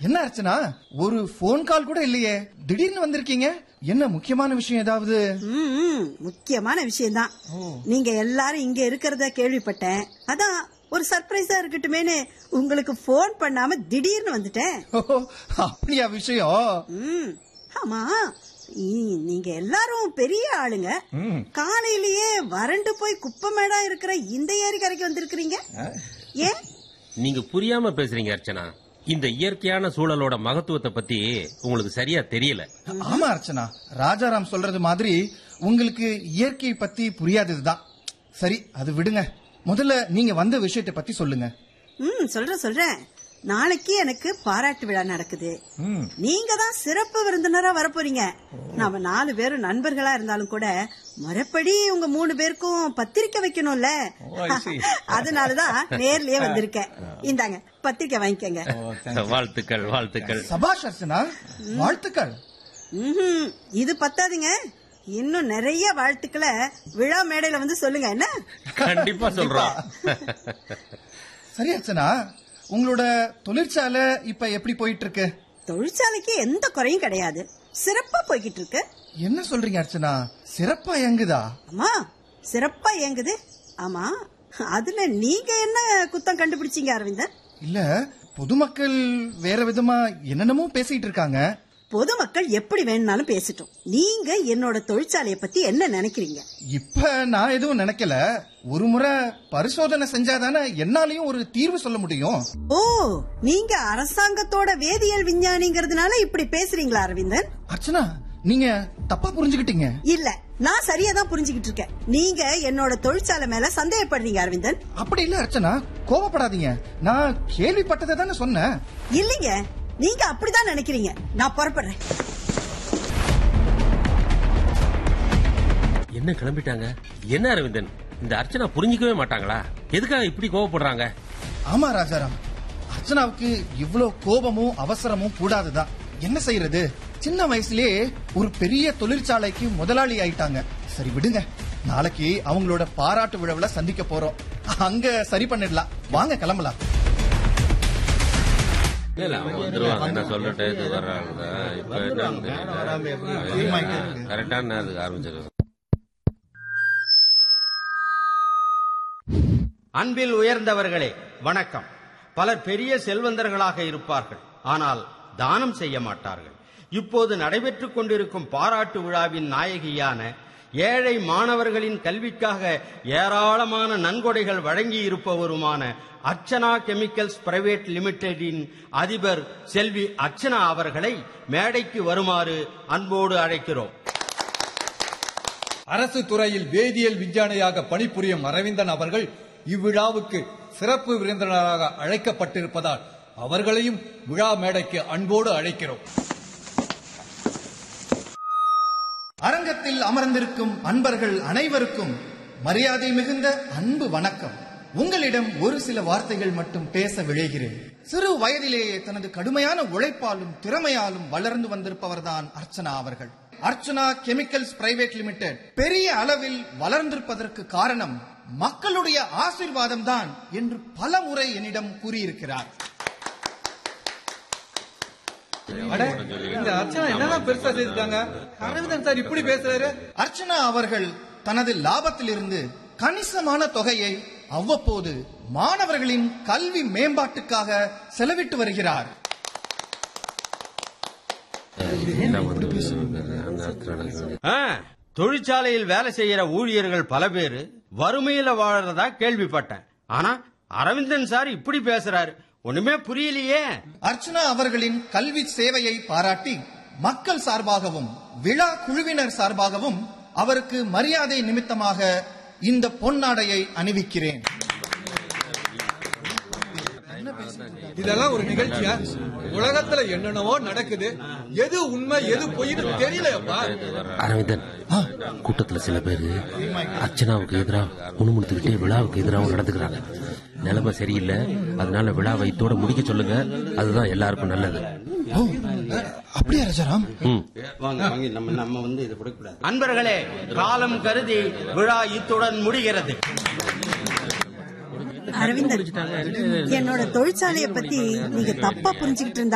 என்ன அர்ச்சனா ஒரு phone call கூட இல்லையே திடீர்னு வந்திருக்கீங்க என்ன முக்கியமான விஷயம் ஏதாவது ம், ம், முக்கியமான விஷயம்தான் நீங்க எல்லாரும் இங்க இருக்கிறத கேள்விப்பட்டேன் அதான் ஒரு சர்ப்ரைஸா இருக்கட்டுமேனு உங்களுக்கு ஃபோன் பண்ணாம திடீர்னு வந்துட்டேன் ஓ, அப்படியா விஷயம் ம், ஆமா இ- நீங்க எல்லாரும் பெரிய ஆளுங்க ம். காலையிலேயே வறண்டு போய் குப்பமேடா இருக்கிற இந்த ஏரி கரைக்கு வந்திருக்கிறீங்க ஏன் நீங்க புரியாம பேசுறீங்க அர்ச்சனா இந்த இயற்கையான சூழலோட மகத்துவத்தை பத்தி உங்களுக்கு சரியா தெரியல ஆமா அர்ச்சனா ராஜாராம் சொல்றது மாதிரி உங்களுக்கு இயற்கை பத்தி புரியாததுதான் சரி அது விடுங்க முதல்ல நீங்க வந்த விஷயத்தை பத்தி சொல்லுங்க ம் சொல்றேன் சொல்றேன் நாளைக்கு எனக்கு பாராட்டு விழா நடக்குது ம். நீங்க தான் சிறப்பு விருந்தினரா வரப்போறீங்க நாம நாலு பேரும் நண்பர்களா இருந்தாலும் கூட முறைப்படி உங்க மூணு பேருக்கும் பத்திரிக்கை வைக்கணும்ல அதனாலதான் நேர்லயே வந்திருக்கேன் இந்தாங்க பத்திரிக்கை வாங்கிக்கங்க வாழ்த்துக்கள் வாழ்த்துக்கள் சபாஷ் அர்ச்சனா வாழ்த்துக்கள் ம்ஹும். இது பத்தாதுங்க இன்னும் நிறைய வாழ்த்துக்களை விழா மேடையில வந்து சொல்லுங்க என்ன கண்டிப்பா சொல்றோம் சரி அர்ச்சனா உங்களோட தொழிற்சாலை இப்ப எப்படி போயிட்டு இருக்கு தொழிற்சாலைக்கு எந்த குறையும் கிடையாது சிறப்பா போய்கிட்டு இருக்கு என்ன சொல்றீங்க அர்ச்சனா சிறப்பா எங்குதா அம்மா சிறப்பா இயங்குது ஆமா அதுல நீங்க என்ன குத்தம் கண்டுபிடிச்சீங்க அரவிந்தன் இல்ல பொதுமக்கள் வேற விதமா என்னென்னமோ பேசிட்டு இருக்காங்க பொதுமக்கள் எப்படி வேணும்னாலும் பேசட்டும் நீங்க என்னோட தொழிற்சாலையை பத்தி என்ன நினைக்கிறீங்க இப்ப நான் எதுவும் நினைக்கல ஒரு முறை பரிசோதனை செஞ்சாதானே என்னாலையும் ஒரு தீர்வு சொல்ல முடியும் ஓ நீங்க அரசாங்கத்தோட வேதியியல் விஞ்ஞானிங்கிறதுனால இப்படி பேசுறீங்களா அரவிந்தன் அர்ச்சனா நீங்க தப்பா புரிஞ்சுக்கிட்டீங்க இல்ல நான் சரியா தான் புரிஞ்சுக்கிட்டு இருக்கேன் நீங்க என்னோட தொழிற்சாலை மேல சந்தேகப்படுறீங்க அரவிந்தன் அப்படி இல்ல அர்ச்சனா கோவப்படாதீங்க நான் கேள்விப்பட்டதை தானே சொன்னேன் இல்லைங்க நீங்க அப்படிதான் நினைக்கிறீங்க நான் புறப்படுறேன் என்ன கிளம்பிட்டாங்க என்ன அரவிந்தன் இந்த அர்ச்சனா புரிஞ்சிக்கவே மாட்டாங்களா எதுக்காக இப்படி கோவப்படுறாங்க ஆமா ராஜாராம் அர்ச்சனாவுக்கு இவ்ளோ கோபமும் அவசரமும் கூடாதுதான் என்ன செய்யறது சின்ன வயசுலயே ஒரு பெரிய தொழிற்சாலைக்கு முதலாளி ஆயிட்டாங்க சரி விடுங்க நாளைக்கு அவங்களோட பாராட்டு விழாவுல சந்திக்க போறோம் அங்க சரி பண்ணிடலாம் வாங்க கிளம்பலாம் இல்ல அவங்க வந்துருவாங்க என்ன சொல்ற டயத்துக்கு வர்றாங்க இப்ப என்ன கரெக்டான நேரத்துக்கு ஆரம்பிச்சிருக்காங்க அன்பில் உயர்ந்தவர்களே வணக்கம் பலர் பெரிய செல்வந்தர்களாக இருப்பார்கள் ஆனால் தானம் செய்ய மாட்டார்கள் இப்போது நடைபெற்றுக் கொண்டிருக்கும் பாராட்டு விழாவின் நாயகியான ஏழை மாணவர்களின் கல்விக்காக ஏராளமான நன்கொடைகள் வழங்கி இருப்பவருமான அர்ச்சனா கெமிக்கல்ஸ் பிரைவேட் லிமிடெடின் அதிபர் செல்வி அர்ச்சனா அவர்களை மேடைக்கு வருமாறு அன்போடு அழைக்கிறோம் அரசு துறையில் வேதியியல் விஞ்ஞானியாக பணிபுரியும் அரவிந்தன் அவர்கள் இவ்விழாவுக்கு சிறப்பு விருந்தினராக அழைக்கப்பட்டிருப்பதால் அவர்களையும் விழா மேடைக்கு அன்போடு அழைக்கிறோம் அரங்கத்தில் அமர்ந்திருக்கும் அன்பர்கள் அனைவருக்கும் மரியாதை மிகுந்த அன்பு வணக்கம் உங்களிடம் ஒரு சில வார்த்தைகள் மட்டும் பேச விழைகிறேன் சிறு வயதிலேயே தனது கடுமையான உழைப்பாலும் திறமையாலும் வளர்ந்து வந்திருப்பவர்தான் அர்ச்சனா அவர்கள் அர்ச்சனா கெமிக்கல்ஸ் பிரைவேட் லிமிடெட் பெரிய அளவில் வளர்ந்திருப்பதற்கு காரணம் மக்களுடைய ஆசீர்வாதம் தான் என்று பல முறை என்னிடம் கூறியிருக்கிறார் அட இந்த அர்ச்சனா என்னதான் பெருசா செய்திருக்காங்க அரவிந்தன் சார் இப்படி பேசுறாரு அர்ச்சனா அவர்கள் தனது லாபத்திலிருந்து கணிசமான தொகையை அவ்வப்போது மாணவர்களின் கல்வி மேம்பாட்டுக்காக செலவிட்டு வருகிறார் ஆ, தொழிற்சாலையில் வேலை செய்யற ஊழியர்கள் பல பேர் வறுமையில வாழறதா கேள்விப்பட்டேன் ஆனா அரவிந்தன் சார் இப்படி பேசுறாரு ஒண்ணுமே புரியலையே அர்ச்சனா அவர்களின் கல்வி சேவையை பாராட்டி மக்கள் சார்பாகவும் விழா குழுவினர் சார்பாகவும் அவருக்கு மரியாதை நிமித்தமாக இந்த பொன்னாடையை அணிவிக்கிறேன் இதெல்லாம் ஒரு நிகழ்ச்சியா உலகத்துல என்னென்னவோ நடக்குது எது உண்மை எது பொய்னு தெரியலையப்பா அரவிந்தன் கூட்டத்துல சில பேரு அர்ச்சனாவுக்கு எதிராக முணுமுணுத்துக்கிட்டே விழாவுக்கு எதிராகவும் நடந்துக்கிறாங்க நிலைமை சரியில்லை அதனால விழாவை இத்தோட முடிக்க சொல்லுங்க அதுதான் எல்லாருக்கும் நல்லது ஓ அப்படியா ராஜாராம் ம் அன்பர்களே காலம் கருதி விழா இத்துடன் முடிகிறது அரவிந்தன் என்னோட தொழிற்சாலையை பத்தி நீங்க தப்பா புரிஞ்சுக்கிட்டு இருந்தா